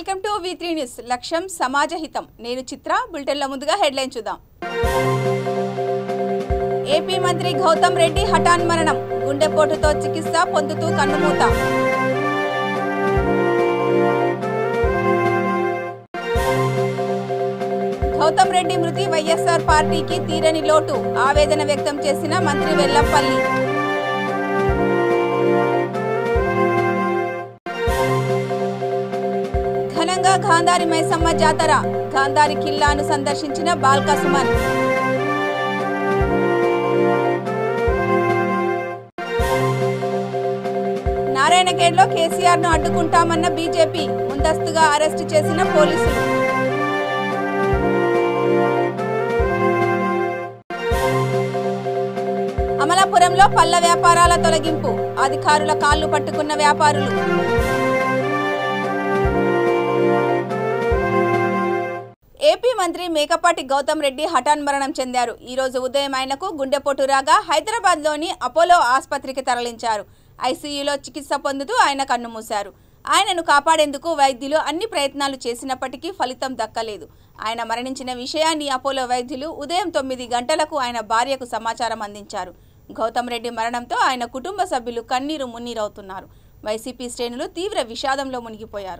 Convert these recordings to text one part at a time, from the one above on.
Welcome to V three news లక్ష్యం సమాజ హితం నేను చిత్ర బులెటిన్ల ముందుగా హెడ్లైన్ చూద్దాం ఏపీ మంత్రి గౌతమ్ రెడ్డి హఠాన్ మరణం గుండెపోటుతో చికిత్స పొందుతూ కన్నుమూత గౌతమ్ రెడ్డి మృతి వైఎస్ఆర్ పార్టీకి తీరని లోటు ఆవేదన వ్యక్తం చేసిన మంత్రి వెల్లంపల్లి ఘనంగా గాంధారి మైసమ్మ జాతర గాంధారి కిల్లాను సందర్శించిన బాల్కా సుమన్ నారాయణఖేడ్లో కేసీఆర్ ను అడ్డుకుంటామన్న బీజేపీ ముందస్తుగా అరెస్టు చేసిన పోలీసులు అమలాపురంలో పళ్ళ వ్యాపారాల తొలగింపు అధికారుల కాళ్లు పట్టుకున్న వ్యాపారులు ఏపీ మంత్రి మేకపాటి గౌతమ్ రెడ్డి హఠాన్ మరణం చెందారు ఈ రోజు ఉదయం ఆయనకు గుండెపోటు రాగా హైదరాబాద్లోని అపోలో ఆసుపత్రికి తరలించారు ఐసీయూలో చికిత్స పొందుతూ ఆయన కన్నుమూశారు ఆయనను కాపాడేందుకు వైద్యులు అన్ని ప్రయత్నాలు చేసినప్పటికీ ఫలితం దక్కలేదు ఆయన మరణించిన విషయాన్ని అపోలో వైద్యులు ఉదయం తొమ్మిది గంటలకు ఆయన భార్యకు సమాచారం అందించారు గౌతమ్ రెడ్డి మరణంతో ఆయన కుటుంబ సభ్యులు కన్నీరు మున్నీరవుతున్నారు వైసీపీ శ్రేణులు తీవ్ర విషాదంలో మునిగిపోయారు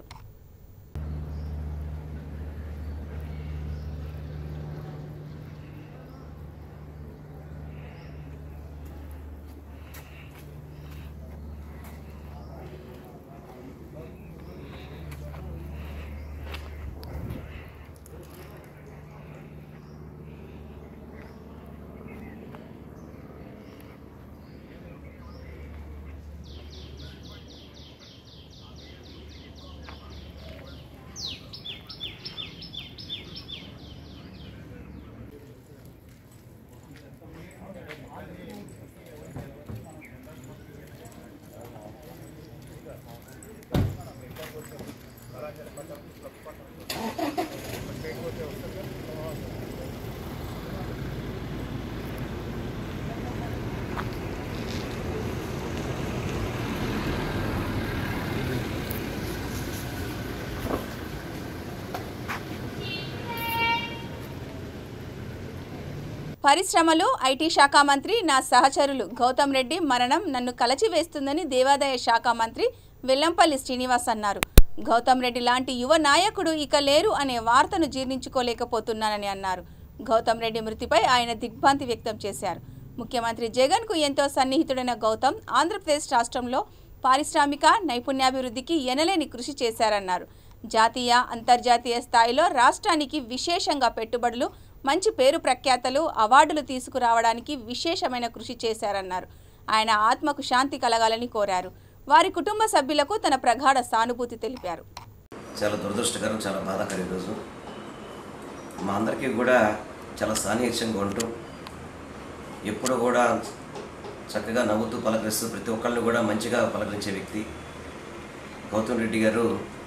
పరిశ్రమలు ఐటీ శాఖ మంత్రి నా సహచరులు గౌతమ్ రెడ్డి మరణం నన్ను కలచివేస్తుందని దేవాదాయ శాఖ మంత్రి వెల్లంపల్లి శ్రీనివాస్ అన్నారు గౌతమ్ రెడ్డి లాంటి యువ నాయకుడు ఇక లేరు అనే వార్తను జీర్ణించుకోలేకపోతున్నానని అన్నారు గౌతమ్ రెడ్డి మృతిపై ఆయన దిగ్భ్రాంతి వ్యక్తం చేశారు ముఖ్యమంత్రి జగన్కు ఎంతో సన్నిహితుడైన గౌతమ్ ఆంధ్రప్రదేశ్ రాష్ట్రంలో పారిశ్రామిక నైపుణ్యాభివృద్ధికి ఎనలేని కృషి చేశారన్నారు జాతీయ అంతర్జాతీయ స్థాయిలో రాష్ట్రానికి విశేషంగా పెట్టుబడులు మంచి పేరు ప్రఖ్యాతలు అవార్డులు తీసుకురావడానికి విశేషమైన కృషి చేశారన్నారు ఆయన ఆత్మకు శాంతి కలగాలని కోరారు వారి కుటుంబ సభ్యులకు తన ప్రగాఢ సానుభూతి తెలిపారు చాలా దురదృష్టకరం చాలా బాధాకరం ఈరోజు మా అందరికీ కూడా చాలా సాన్నిహిత్యంగా ఉంటూ ఎప్పుడూ కూడా చక్కగా నవ్వుతూ పలకరిస్తూ ప్రతి ఒక్కళ్ళని కూడా మంచిగా పలకరించే వ్యక్తి గౌతమ్ రెడ్డి గారు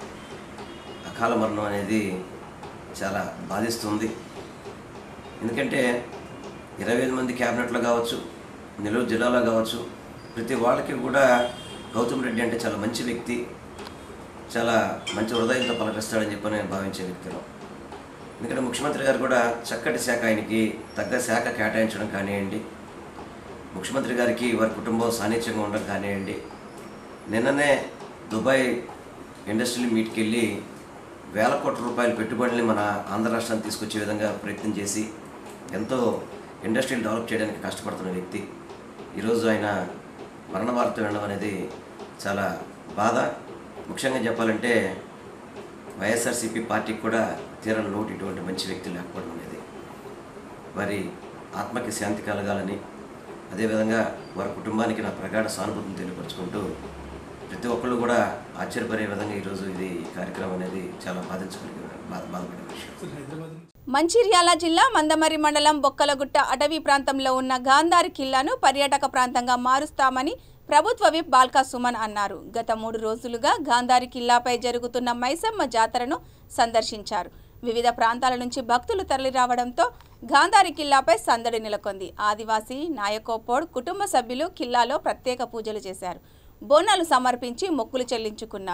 అకాల మరణం అనేది చాలా బాధిస్తుంది ఎందుకంటే ఇరవై ఐదు మంది క్యాబినెట్లో కావచ్చు నెల్లూరు జిల్లాలో కావచ్చు ప్రతి వాళ్ళకి కూడా గౌతమ్ రెడ్డి అంటే చాలా మంచి వ్యక్తి చాలా మంచి హృదయంతో పలకరిస్తాడని చెప్పి నేను భావించే వ్యక్తిలో ఎందుకంటే ముఖ్యమంత్రి గారు కూడా చక్కటి శాఖ ఆయనకి తగ్గ శాఖ కేటాయించడం కానివ్వండి ముఖ్యమంత్రి గారికి వారి కుటుంబం సాన్నిధ్యంగా ఉండడం కానివ్వండి నిన్ననే దుబాయ్ ఇండస్ట్రియల్ మీట్కి వెళ్ళి వేల కోట్ల రూపాయల పెట్టుబడుల్ని మన ఆంధ్ర రాష్ట్రానికి తీసుకొచ్చే విధంగా ప్రయత్నం చేసి ఎంతో ఇండస్ట్రీని డెవలప్ చేయడానికి కష్టపడుతున్న వ్యక్తి ఈరోజు ఆయన మరణ వార్త వినడం అనేది చాలా బాధ ముఖ్యంగా చెప్పాలంటే వైఎస్ఆర్సీపీ పార్టీకి కూడా తీరని లోటు ఇటువంటి మంచి వ్యక్తి లేకపోవడం అనేది వారి ఆత్మకి శాంతి కలగాలని అదేవిధంగా వారి కుటుంబానికి నా ప్రగాఢ సానుభూతిని తెలియపరుచుకుంటూ ప్రతి ఒక్కళ్ళు కూడా ఆశ్చర్యపడే విధంగా ఈరోజు ఇది ఈ కార్యక్రమం అనేది చాలా బాధించగలిగే బాధ బాధపడే విషయం మంచిర్యాల జిల్లా మందమరి మండలం బొక్కలగుట్ట అటవీ ప్రాంతంలో ఉన్న గాంధారి కిల్లాను పర్యాటక ప్రాంతంగా మారుస్తామని ప్రభుత్వ విప్ బాల్కా సుమన్ అన్నారు గత మూడు రోజులుగా గాంధారి కిల్లాపై జరుగుతున్న మైసమ్మ జాతరను సందర్శించారు వివిధ ప్రాంతాల నుంచి భక్తులు తరలిరావడంతో గాంధారి కిల్లాపై సందడి నెలకొంది ఆదివాసీ నాయకోపోడ్ కుటుంబ సభ్యులు కిల్లాలో ప్రత్యేక పూజలు చేశారు బోనాలు సమర్పించి మొక్కులు చెల్లించుకున్నారు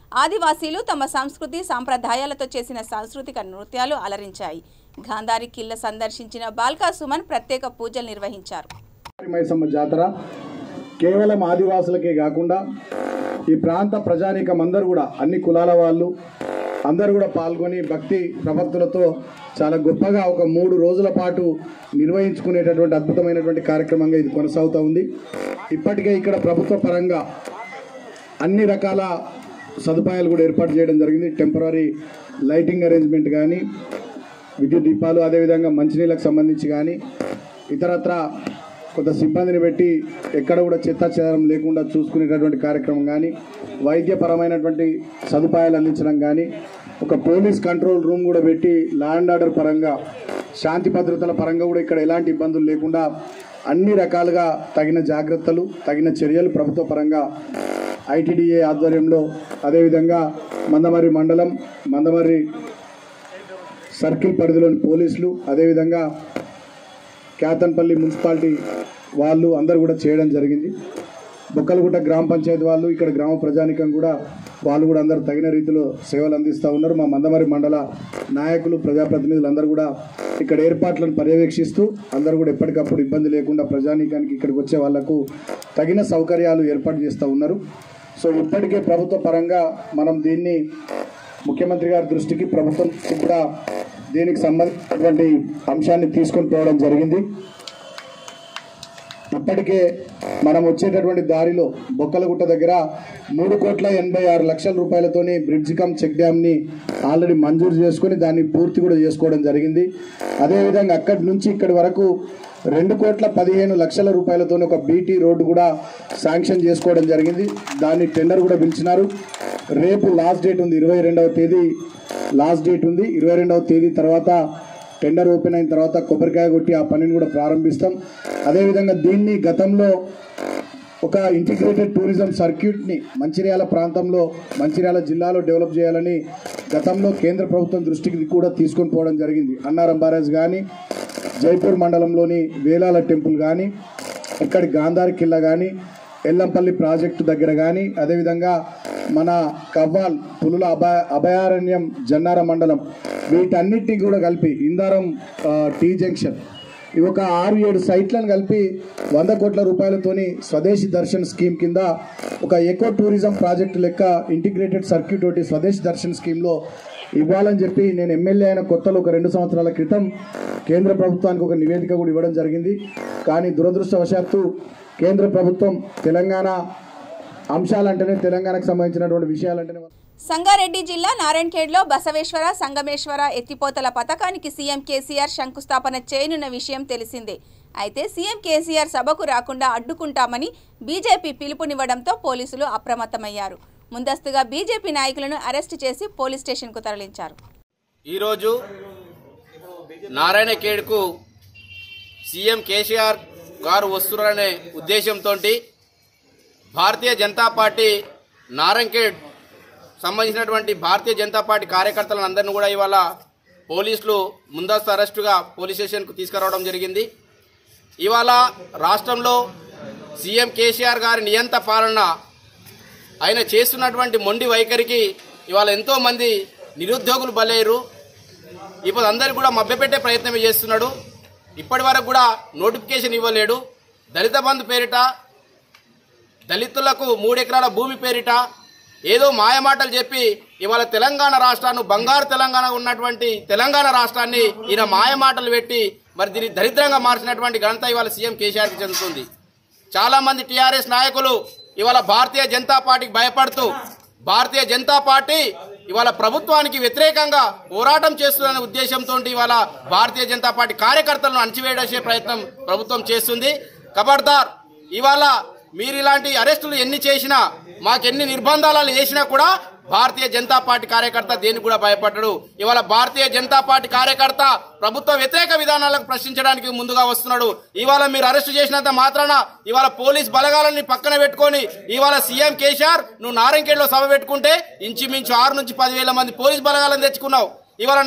ఆదివాసీలు తమ సంస్కృతి సాంప్రదాయాలతో చేసిన సాంస్కృతిక నృత్యాలు అలరించాయి గాంధారి కిల్ల సందర్శించిన బాల్కా సుమన్ ప్రత్యేక పూజలు నిర్వహించారు మైసమ్మ జాతర కేవలం ఆదివాసులకే కాకుండా ఈ ప్రాంత ప్రజానీకం అందరూ కూడా అన్ని కులాల వాళ్ళు అందరూ కూడా పాల్గొని భక్తి ప్రభక్తులతో చాలా గొప్పగా ఒక మూడు రోజుల పాటు నిర్వహించుకునేటటువంటి అద్భుతమైనటువంటి కార్యక్రమంగా ఇది కొనసాగుతూ ఉంది ఇప్పటికే ఇక్కడ ప్రభుత్వ పరంగా అన్ని రకాల సదుపాయాలు కూడా ఏర్పాటు చేయడం జరిగింది టెంపరీ లైటింగ్ అరేంజ్మెంట్ కానీ విద్యుత్ దీపాలు అదేవిధంగా మంచినీళ్ళకు సంబంధించి కానీ ఇతరత్ర కొంత సిబ్బందిని పెట్టి ఎక్కడ కూడా చెత్త చెదరం లేకుండా చూసుకునేటటువంటి కార్యక్రమం కానీ వైద్యపరమైనటువంటి సదుపాయాలు అందించడం కానీ ఒక పోలీస్ కంట్రోల్ రూమ్ కూడా పెట్టి లా అండ్ ఆర్డర్ పరంగా శాంతి భద్రతల పరంగా కూడా ఇక్కడ ఎలాంటి ఇబ్బందులు లేకుండా అన్ని రకాలుగా తగిన జాగ్రత్తలు తగిన చర్యలు ప్రభుత్వ పరంగా ఐటీడీఏ ఆధ్వర్యంలో అదేవిధంగా మందమర్రి మండలం మందమర్రి సర్కిల్ పరిధిలోని పోలీసులు అదేవిధంగా కేతన్పల్లి మున్సిపాలిటీ వాళ్ళు అందరూ కూడా చేయడం జరిగింది బొక్కలగుట్ట గ్రామ పంచాయతీ వాళ్ళు ఇక్కడ గ్రామ ప్రజానికం కూడా వాళ్ళు కూడా అందరూ తగిన రీతిలో సేవలు అందిస్తూ ఉన్నారు మా మందమరి మండల నాయకులు ప్రజాప్రతినిధులు అందరూ కూడా ఇక్కడ ఏర్పాట్లను పర్యవేక్షిస్తూ అందరూ కూడా ఎప్పటికప్పుడు ఇబ్బంది లేకుండా ప్రజానీకానికి ఇక్కడికి వచ్చే వాళ్లకు తగిన సౌకర్యాలు ఏర్పాటు చేస్తూ ఉన్నారు సో ఇప్పటికే ప్రభుత్వ పరంగా మనం దీన్ని ముఖ్యమంత్రి గారి దృష్టికి ప్రభుత్వం కూడా దీనికి సంబంధించినటువంటి అంశాన్ని తీసుకొని పోవడం జరిగింది ఇప్పటికే మనం వచ్చేటటువంటి దారిలో బొక్కలగుట్ట దగ్గర మూడు కోట్ల ఎనభై ఆరు లక్షల రూపాయలతోని బ్రిడ్జ్ కమ్ చెక్ డ్యామ్ని ఆల్రెడీ మంజూరు చేసుకొని దాన్ని పూర్తి కూడా చేసుకోవడం జరిగింది అదేవిధంగా అక్కడి నుంచి ఇక్కడి వరకు రెండు కోట్ల పదిహేను లక్షల రూపాయలతోని ఒక బీటీ రోడ్డు కూడా శాంక్షన్ చేసుకోవడం జరిగింది దాన్ని టెండర్ కూడా పిలిచినారు రేపు లాస్ట్ డేట్ ఉంది ఇరవై రెండవ తేదీ లాస్ట్ డేట్ ఉంది ఇరవై రెండవ తేదీ తర్వాత టెండర్ ఓపెన్ అయిన తర్వాత కొబ్బరికాయ కొట్టి ఆ పనిని కూడా ప్రారంభిస్తాం అదేవిధంగా దీన్ని గతంలో ఒక ఇంటిగ్రేటెడ్ టూరిజం సర్క్యూట్ని మంచిర్యాల ప్రాంతంలో మంచిర్యాల జిల్లాలో డెవలప్ చేయాలని గతంలో కేంద్ర ప్రభుత్వం దృష్టికి కూడా తీసుకొని పోవడం జరిగింది అన్నారం బ్యారేజ్ కానీ జైపూర్ మండలంలోని వేలాల టెంపుల్ కానీ ఇక్కడి గాంధారి కిల్లా కానీ ఎల్లంపల్లి ప్రాజెక్టు దగ్గర కానీ అదేవిధంగా మన కవ్వాల్ పులుల అభయ అభయారణ్యం జన్నార మండలం వీటన్నిటిని కూడా కలిపి ఇందారం ఆ, టీ జంక్షన్ ఇవి ఒక ఆరు ఏడు సైట్లను కలిపి వంద కోట్ల రూపాయలతోని స్వదేశీ దర్శన్ స్కీమ్ కింద ఒక ఎకో టూరిజం ప్రాజెక్టు లెక్క ఇంటిగ్రేటెడ్ సర్క్యూట్ ఒకటి స్వదేశీ దర్శన్ స్కీమ్లో ఇవ్వాలని చెప్పి నేను ఎమ్మెల్యే అయిన కొత్తలో ఒక రెండు సంవత్సరాల క్రితం కేంద్ర ప్రభుత్వానికి ఒక నివేదిక కూడా ఇవ్వడం జరిగింది కానీ దురదృష్టవశాత్తు కేంద్ర ప్రభుత్వం తెలంగాణ అంశాలంటేనే తెలంగాణకు సంబంధించినటువంటి విషయాలంటేనే సంగారెడ్డి జిల్లా నారాయణఖేడ్లో బసవేశ్వర సంగమేశ్వర ఎత్తిపోతల పథకానికి సీఎం కేసీఆర్ శంకుస్థాపన చేయనున్న విషయం తెలిసిందే అయితే సీఎం కేసీఆర్ సభకు రాకుండా అడ్డుకుంటామని బీజేపీ పిలుపునివ్వడంతో పోలీసులు అప్రమత్తమయ్యారు ముందస్తుగా బీజేపీ నాయకులను అరెస్టు చేసి పోలీస్ స్టేషన్కు తరలించారు ఈరోజు నారాయణఖేడ్కు సీఎం కేసీఆర్ గారు వస్తున్నారనే ఉద్దేశంతో భారతీయ జనతా పార్టీ నారాయణఖేడ్ సంబంధించినటువంటి భారతీయ జనతా పార్టీ కార్యకర్తలందరినీ కూడా ఇవాళ పోలీసులు ముందస్తు అరెస్టుగా పోలీస్ స్టేషన్కు తీసుకురావడం జరిగింది ఇవాళ రాష్ట్రంలో సీఎం కేసీఆర్ గారి నియంత పాలన ఆయన చేస్తున్నటువంటి మొండి వైఖరికి ఇవాళ ఎంతో మంది నిరుద్యోగులు బలయ్యారు ఇప్పుడు అందరు కూడా మభ్యపెట్టే ప్రయత్నం చేస్తున్నాడు ఇప్పటి వరకు కూడా నోటిఫికేషన్ ఇవ్వలేడు దళిత బంధు పేరిట దళితులకు మూడెకరాల భూమి పేరిట ఏదో మాయమాటలు చెప్పి ఇవాళ తెలంగాణ రాష్ట్రాన్ని బంగారు తెలంగాణ ఉన్నటువంటి తెలంగాణ రాష్ట్రాన్ని ఈయన మాయమాటలు పెట్టి మరి దీన్ని దరిద్రంగా మార్చినటువంటి ఘనత ఇవాళ సీఎం కేసీఆర్కి చెందుతుంది చాలా మంది టీఆర్ఎస్ నాయకులు ఇవాళ భారతీయ జనతా పార్టీకి భయపడుతూ భారతీయ జనతా పార్టీ ఇవాళ ప్రభుత్వానికి వ్యతిరేకంగా పోరాటం చేస్తుందనే ఉద్దేశంతో ఇవాళ భారతీయ జనతా పార్టీ కార్యకర్తలను అణచివేయడే ప్రయత్నం ప్రభుత్వం చేస్తుంది ఖబర్దార్ ఇవాళ మీరు ఇలాంటి అరెస్టులు ఎన్ని చేసినా మాకెన్ని నిర్బంధాలు చేసినా కూడా భారతీయ జనతా పార్టీ కార్యకర్త దేనికి కూడా భయపడ్డాడు ఇవాళ భారతీయ జనతా పార్టీ కార్యకర్త ప్రభుత్వ వ్యతిరేక విధానాలకు ప్రశ్నించడానికి ముందుగా వస్తున్నాడు ఇవాళ మీరు అరెస్టు చేసినంత మాత్రాన ఇవాళ పోలీస్ బలగాలని పక్కన పెట్టుకొని ఇవాళ సీఎం కేసీఆర్ నువ్వు నారాయణఖేడ్లో సభ పెట్టుకుంటే ఇంచుమించు ఆరు నుంచి పదివేల మంది పోలీస్ బలగాలను తెచ్చుకున్నావు ఇవాళ నా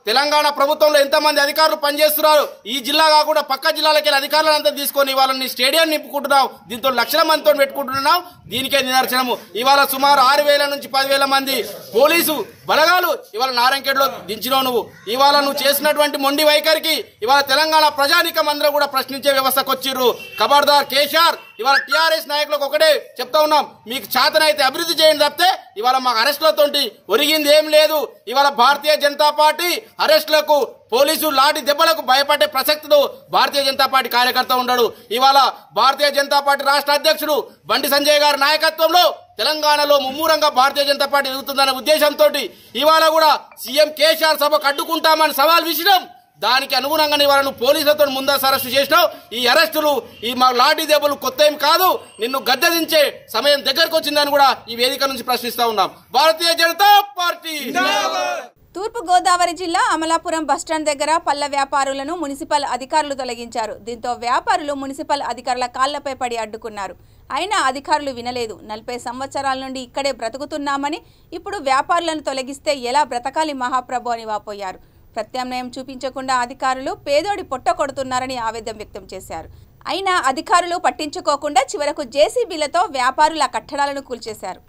తెలంగాణ ప్రభుత్వంలో ఎంతమంది అధికారులు పనిచేస్తున్నారు ఈ జిల్లా కాకుండా పక్క జిల్లాలకి వెళ్ళి అధికారులంతా తీసుకొని వాళ్ళని స్టేడియం నింపుకుంటున్నావు దీంతో లక్షల మందితో పెట్టుకుంటున్నావు దీనికే నిదర్శనము ఇవాళ సుమారు ఆరు వేల నుంచి పదివేల మంది పోలీసు బలగాలు ఇవాళ నారాయణఖేడ్లో దించినావు నువ్వు ఇవాళ నువ్వు చేసినటువంటి మొండి వైఖరికి ఇవాళ తెలంగాణ ప్రజానికం అందరూ కూడా ప్రశ్నించే వ్యవస్థకు వచ్చిర్రు ఖబర్దార్ కేసీఆర్ ఇవాళ టీఆర్ఎస్ నాయకులకు ఒకటే చెప్తా ఉన్నాం మీకు చేతనైతే అభివృద్ధి చేయండి తప్పితే ఇవాళ మాకు అరెస్టులతోటి ఒరిగింది ఏం లేదు ఇవాళ భారతీయ జనతా పార్టీ అరెస్టులకు పోలీసు లాఠీ దెబ్బలకు భయపడే ప్రసక్తిలో భారతీయ జనతా పార్టీ కార్యకర్త ఉండడు ఇవాళ భారతీయ జనతా పార్టీ రాష్ట్ర అధ్యక్షుడు బండి సంజయ్ గారి నాయకత్వంలో తెలంగాణలో ముమ్మూరంగా భారతీయ జనతా పార్టీ ఎదుగుతుందనే ఉద్దేశంతో ఇవాళ కూడా సీఎం కేసీఆర్ సభకు అడ్డుకుంటామని సవాల్ విసిరాం దానికి అనుగుణంగానే వాళ్ళను పోలీసులతో ముందస్తు అరెస్టు చేసినావు ఈ అరెస్టులు ఈ మా లాఠీ దెబ్బలు కొత్త ఏం కాదు నిన్ను గద్దెదించే సమయం దగ్గరకు వచ్చిందని కూడా ఈ వేదిక నుంచి ప్రశ్నిస్తా ఉన్నాం భారతీయ జనతా పార్టీ తూర్పు గోదావరి జిల్లా అమలాపురం బస్టాండ్ దగ్గర పళ్ళ వ్యాపారులను మున్సిపల్ అధికారులు తొలగించారు దీంతో వ్యాపారులు మున్సిపల్ అధికారుల కాళ్లపై పడి అడ్డుకున్నారు అయినా అధికారులు వినలేదు నలభై సంవత్సరాల నుండి ఇక్కడే బ్రతుకుతున్నామని ఇప్పుడు వ్యాపారులను తొలగిస్తే ఎలా బ్రతకాలి మహాప్రభు అని వాపోయారు ప్రత్యామ్నాయం చూపించకుండా అధికారులు పేదోడి పొట్ట కొడుతున్నారని ఆవేదన వ్యక్తం చేశారు అయినా అధికారులు పట్టించుకోకుండా చివరకు జేసీబీలతో వ్యాపారుల కట్టడాలను కూల్చేశారు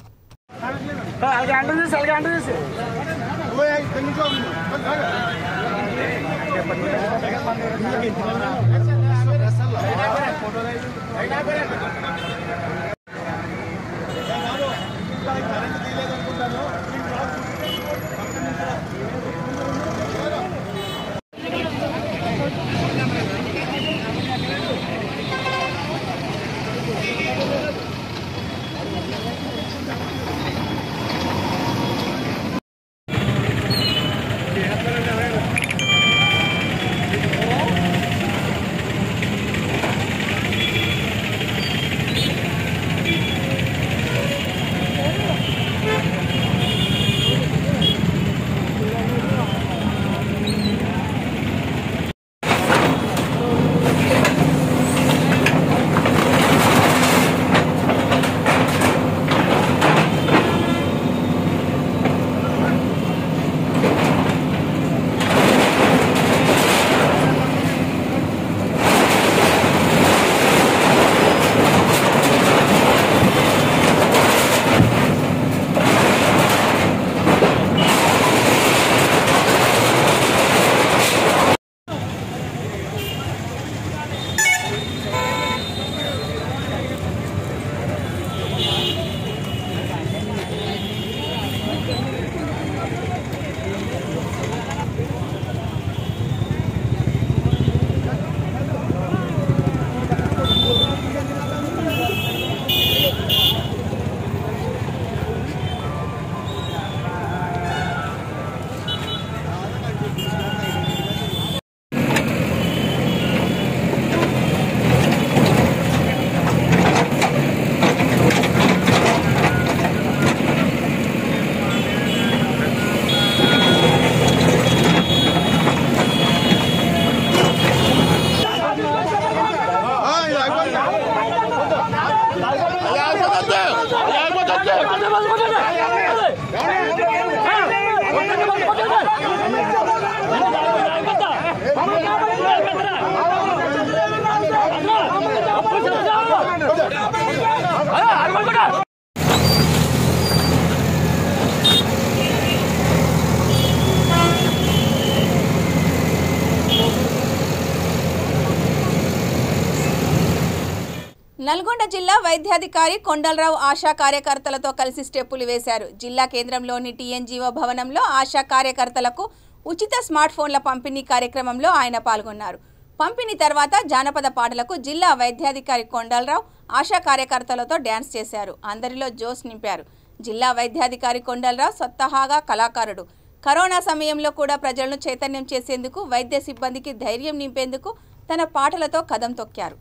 నల్గొండ జిల్లా వైద్యాధికారి కొండలరావు ఆశా కార్యకర్తలతో కలిసి స్టెప్పులు వేశారు జిల్లా కేంద్రంలోని టీఎన్జీఓ భవనంలో ఆశా కార్యకర్తలకు ఉచిత స్మార్ట్ ఫోన్ల పంపిణీ కార్యక్రమంలో ఆయన పాల్గొన్నారు పంపిణీ తర్వాత జానపద పాటలకు జిల్లా వైద్యాధికారి కొండలరావు ఆశా కార్యకర్తలతో డ్యాన్స్ చేశారు అందరిలో జోష్ నింపారు జిల్లా వైద్యాధికారి కొండలరావు స్వతహాగా కళాకారుడు కరోనా సమయంలో కూడా ప్రజలను చైతన్యం చేసేందుకు వైద్య సిబ్బందికి ధైర్యం నింపేందుకు తన పాటలతో కదం తొక్కారు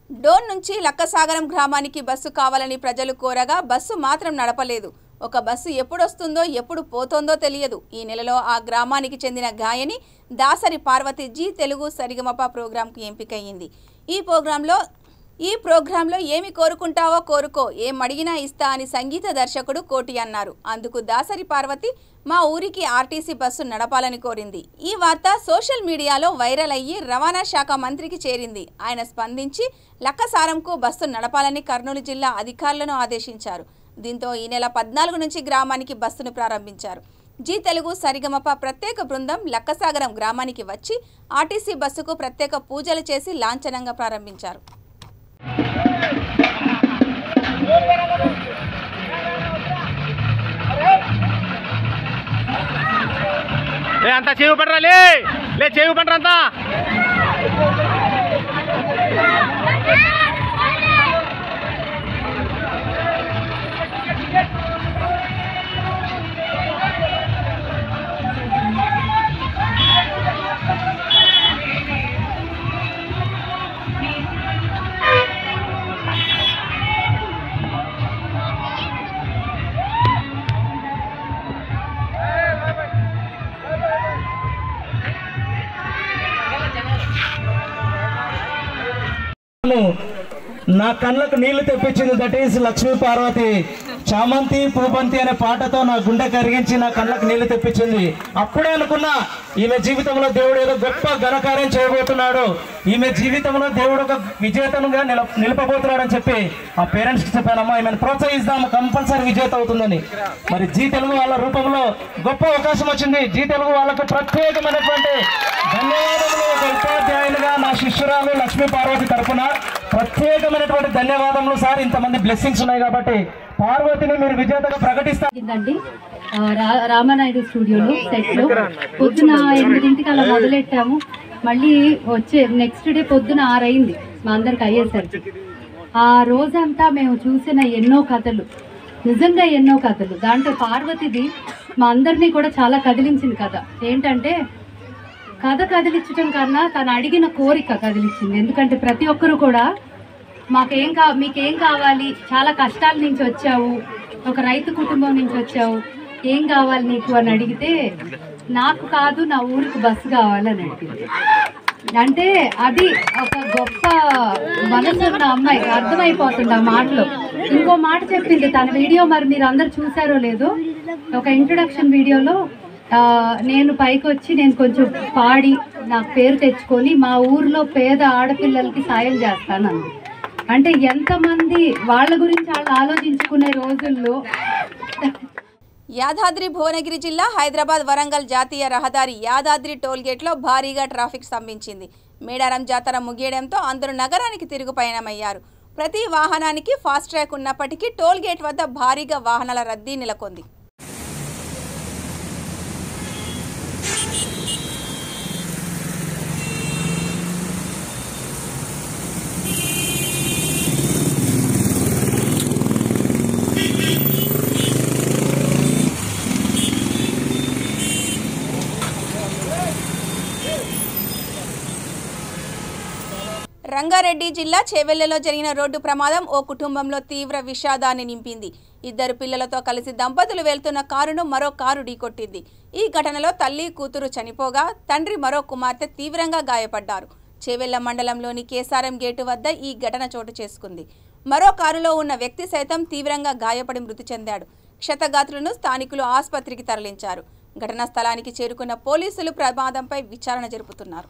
డోన్ నుంచి లక్కసాగరం గ్రామానికి బస్సు కావాలని ప్రజలు కోరగా బస్సు మాత్రం నడపలేదు ఒక బస్సు ఎప్పుడొస్తుందో ఎప్పుడు పోతోందో తెలియదు ఈ నెలలో ఆ గ్రామానికి చెందిన గాయని దాసరి పార్వతి జీ తెలుగు సరిగమప ప్రోగ్రాంకు ఎంపికయ్యింది ఈ ప్రోగ్రాంలో ఈ ప్రోగ్రాంలో ఏమి కోరుకుంటావో కోరుకో ఏం అడిగినా ఇస్తా అని సంగీత దర్శకుడు కోటి అన్నారు అందుకు దాసరి పార్వతి మా ఊరికి ఆర్టీసీ బస్సు నడపాలని కోరింది ఈ వార్త సోషల్ మీడియాలో వైరల్ అయ్యి రవాణా శాఖ మంత్రికి చేరింది ఆయన స్పందించి లక్కసారంకు బస్సు నడపాలని కర్నూలు జిల్లా అధికారులను ఆదేశించారు దీంతో ఈ నెల పద్నాలుగు నుంచి గ్రామానికి బస్సును ప్రారంభించారు జీ తెలుగు సరిగమప ప్రత్యేక బృందం లక్కసాగరం గ్రామానికి వచ్చి ఆర్టీసీ బస్సుకు ప్రత్యేక పూజలు చేసి లాంఛనంగా ప్రారంభించారు లే అంతా చేయి పడరా లే లే చేయి పడరా అంతా నా కళ్ళకు నీళ్లు తెప్పించింది దట్ ఈస్ లక్ష్మీ పార్వతి చామంతి పూపంతి అనే పాటతో నా గుండె కరిగించి నా కళ్ళకు నీళ్లు తెప్పించింది అప్పుడే అనుకున్నా ఈమె జీవితంలో దేవుడు ఏదో గొప్ప ఘనకార్యం చేయబోతున్నాడు ఈమె జీవితంలో దేవుడు ఒక విజేతనుగా నిల నిలపబోతున్నాడని చెప్పి ఆ పేరెంట్స్కి చెప్పానమ్మా ఈమెను ప్రోత్సహిస్తాము కంపల్సరీ విజేత అవుతుందని మరి జీ తెలుగు వాళ్ళ రూపంలో గొప్ప అవకాశం వచ్చింది జీ తెలుగు వాళ్ళకు ప్రత్యేకమైనటువంటి ధన్యవాదములు ఒక ఉపాధ్యాయులుగా నా శిష్యురాలు లక్ష్మీ పార్వతి తరఫున ప్రత్యేకమైనటువంటి ధన్యవాదములు సార్ ఇంతమంది బ్లెస్సింగ్స్ ఉన్నాయి కాబట్టి పార్వతిని మీరు విజేతగా ప్రకటిస్తారు జరిగిందండి ఆ, రా- రామానాయుడు స్టూడియోలో సెట్ లో పొద్దున ఎనిమిదింటికి అలా మొదలెట్టాము మళ్ళీ వచ్చే నెక్స్ట్ డే పొద్దున ఆరైంది మా అందరికి అయ్యేసరికి ఆ రోజంతా మేము చూసిన ఎన్నో కథలు నిజంగా ఎన్నో కథలు దాంట్లో పార్వతిది మా అందరినీ కూడా చాలా కదిలించింది కథ ఏంటంటే కథ కదిలించడం కన్నా తను అడిగిన కోరిక కదిలించింది ఎందుకంటే ప్రతి ఒక్కరు కూడా మాకేం కా మీకేం కావాలి చాలా కష్టాల నుంచి వచ్చావు ఒక రైతు కుటుంబం నుంచి వచ్చావు ఏం కావాలి నీకు అని అడిగితే నాకు కాదు నా ఊరికి బస్సు కావాలని అడిగింది అంటే అది ఒక గొప్ప మనసు ఉన్న అమ్మాయి అర్థమైపోతుంది ఆ మాటలో ఇంకో మాట చెప్పింది తన వీడియో మరి మీరు అందరు చూసారో లేదో ఒక ఇంట్రొడక్షన్ వీడియోలో ఆ, నేను పైకి వచ్చి నేను కొంచెం పాడి నాకు పేరు తెచ్చుకొని మా ఊర్లో పేద ఆడపిల్లలకి సాయం చేస్తాను అంది అంటే ఎంతమంది వాళ్ళ గురించి వాళ్ళు ఆలోచించుకునే రోజుల్లో యాదాద్రి భువనగిరి జిల్లా హైదరాబాద్ వరంగల్ జాతీయ రహదారి యాదాద్రి టోల్గేట్లో భారీగా ట్రాఫిక్ స్తంభించింది మేడారం జాతర ముగియడంతో అందరూ నగరానికి తిరుగు పయనమయ్యారు ప్రతి వాహనానికి ఫాస్ట్ ట్రాక్ ఉన్నప్పటికీ టోల్గేట్ వద్ద భారీగా వాహనాల రద్దీ నెలకొంది రంగారెడ్డి జిల్లా చేవెళ్లలో జరిగిన రోడ్డు ప్రమాదం ఓ కుటుంబంలో తీవ్ర విషాదాన్ని నింపింది ఇద్దరు పిల్లలతో కలిసి దంపతులు వెళ్తున్న కారును మరో కారు ఢీకొట్టింది ఈ ఘటనలో తల్లి కూతురు చనిపోగా తండ్రి మరో కుమార్తె తీవ్రంగా గాయపడ్డారు చేవెళ్ల మండలంలోని కేసారం గేటు వద్ద ఈ ఘటన చోటు చేసుకుంది మరో కారులో ఉన్న వ్యక్తి సైతం తీవ్రంగా గాయపడి మృతి చెందాడు క్షతగాత్రులను స్థానికులు ఆసుపత్రికి తరలించారు ఘటనా స్థలానికి చేరుకున్న పోలీసులు ప్రమాదంపై విచారణ జరుపుతున్నారు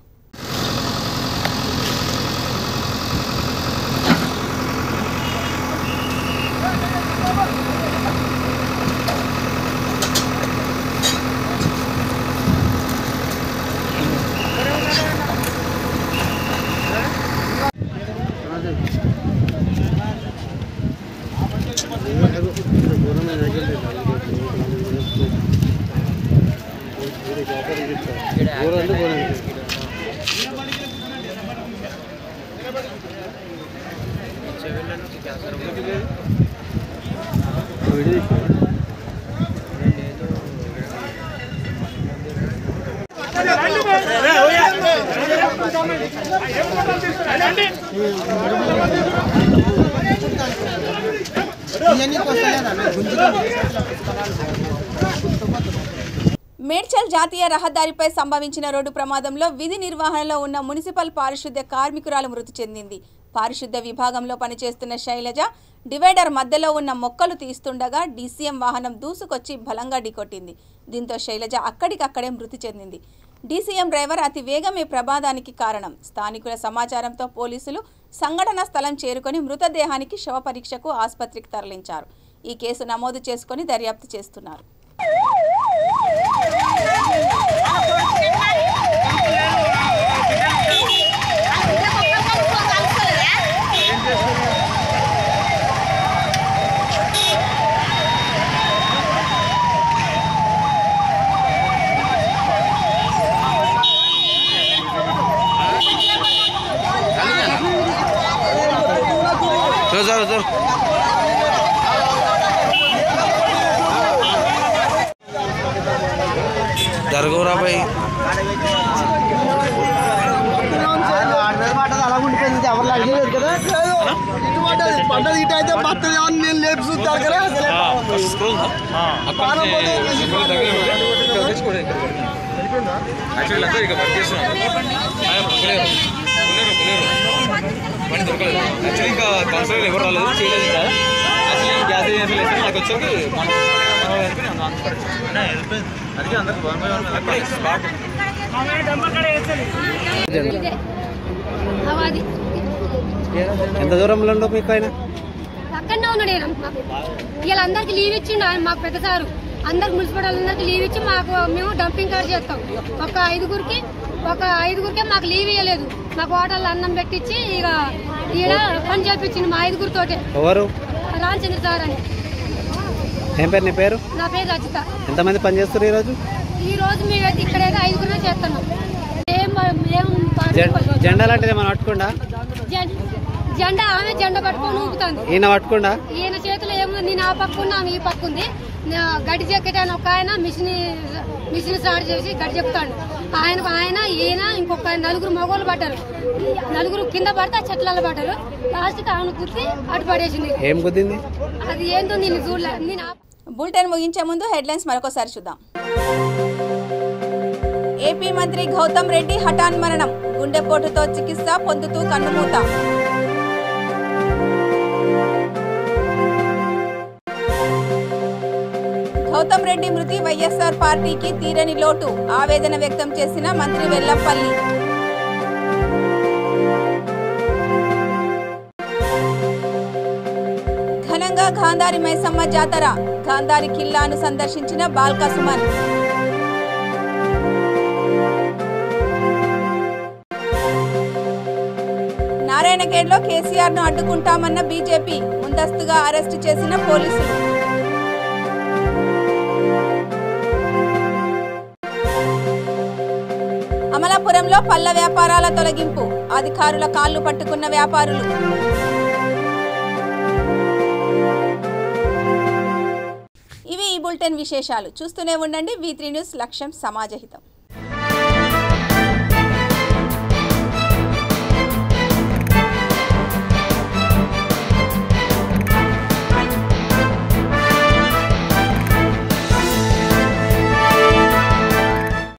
మేడ్చల్ జాతీయ రహదారిపై సంభవించిన రోడ్డు ప్రమాదంలో విధి నిర్వహణలో ఉన్న మున్సిపల్ పారిశుద్ధ్య కార్మికురాలు మృతి చెందింది పారిశుద్ధ్య విభాగంలో పనిచేస్తున్న శైలజ డివైడర్ మధ్యలో ఉన్న మొక్కలు తీస్తుండగా డీసీఎం వాహనం దూసుకొచ్చి బలంగా ఢీకొట్టింది దీంతో శైలజ అక్కడికక్కడే మృతి చెందింది డీసీఎం డ్రైవర్ అతి వేగమే ప్రమాదానికి కారణం స్థానికుల సమాచారంతో పోలీసులు సంఘటన స్థలం చేరుకొని మృతదేహానికి శవ పరీక్షకు ఆసుపత్రికి తరలించారు ఈ కేసు నమోదు చేసుకొని దర్యాప్తు చేస్తున్నారు జరగవురా బాయ్ యాక్చువల్లీ అందరూ ఇక వర్క్ చేస్తున్నారు కొలేరు కొలేరు పని దొరకలేదు యాక్చువల్లీ ఇంకా కన్సల్ట్ ఎవరు రాలేదు చేయలేదు ఇంకా యాక్చువల్లీ గ్యాస్ ఏజెన్సీ వేస్తే నాకు వచ్చేకి అందుకే అందరికి వన్ బై వన్ అప్పుడే స్పాట్ అవాది ఎంత దూరంలో ఉండవు మీకు ఆయన అక్కడనే ఉన్నాడు ఈయన. వీళ్ళందరికీ లీవ్ ఇచ్చిండు ఆయన మాకు పెద్ద సారు అందరికి మున్సిపల్ అందరికి లీవ్ ఇచ్చి మాకు మేము డంపింగ్ కార్డ్ చేస్తాం ఒక ఐదుగురికి ఒక ఐదుగురికే మాకు లీవ్ ఇవ్వలేదు మాకు హోటల్ అన్నం పెట్టించి ఇక ఈడ పని చేపించింది మా ఐదుగురితోటే ఎవరు రామచంద్ర సార్ అని ఏం పేరు నీ పేరు నా పేరు రజిత ఎంతమంది పని చేస్తారు ఈరోజు ఈ రోజు మేమైతే ఇక్కడైతే ఐదుగురే చేస్తున్నాం ఏం ఏం జె- జెండా లాంటిది ఏమైనా పట్టుకుండా జెం- జెండా ఆమె జెండా పట్టుకొని ఊపుతుంది ఈయన పట్టుకుండా ఈయన చేతిలో ఏముంది నేను ఆ పక్క ఉన్నా ఆమె ఈ పక్క ఉంది నా గడి జాకెట్ అని ఒక ఆయన మిషన్ మిషన్ స్టార్ట్ చేసి గడి చెప్తాడు ఆయన ఆయన ఈయన ఇంకొక ఆయన నలుగురు మగవాళ్ళు పడ్డారు నలుగురు కింద పడితే ఆ చెట్లలో పడ్డారు లాస్ట్కి ఆమె కుర్తి అటు పడేసింది ఏం కుదింది అది ఏందో నేను చూడలే నేను ఆ- బులెటిన్ ముగించే ముందు హెడ్లైన్స్ మరొకసారి చూద్దాం ఏపీ మంత్రి గౌతమ్ రెడ్డి హఠాన్ మరణం గుండెపోటుతో చికిత్స పొందుతూ కన్నుమూత గౌతమ్ రెడ్డి మృతి వైఎస్ఆర్ పార్టీకి తీరని లోటు ఆవేదన వ్యక్తం చేసిన మంత్రి వెల్లంపల్లి ఘనంగా గాంధారి మైసమ్మ జాతర గాంధారి కిల్లాను సందర్శించిన బాల్కా సుమన్ నారాయణగేడ్లో కేసీఆర్ ను అడ్డుకుంటామన్న బీజేపీ ముందస్తుగా అరెస్టు చేసిన పోలీసులు అమలాపురంలో పళ్ళ వ్యాపారాల తొలగింపు అధికారుల కాళ్లు పట్టుకున్న వ్యాపారులు ఇవి ఈ బులెటిన్ విశేషాలు చూస్తూనే ఉండండి వి త్రీ న్యూస్ లక్ష్యం సమాజహితం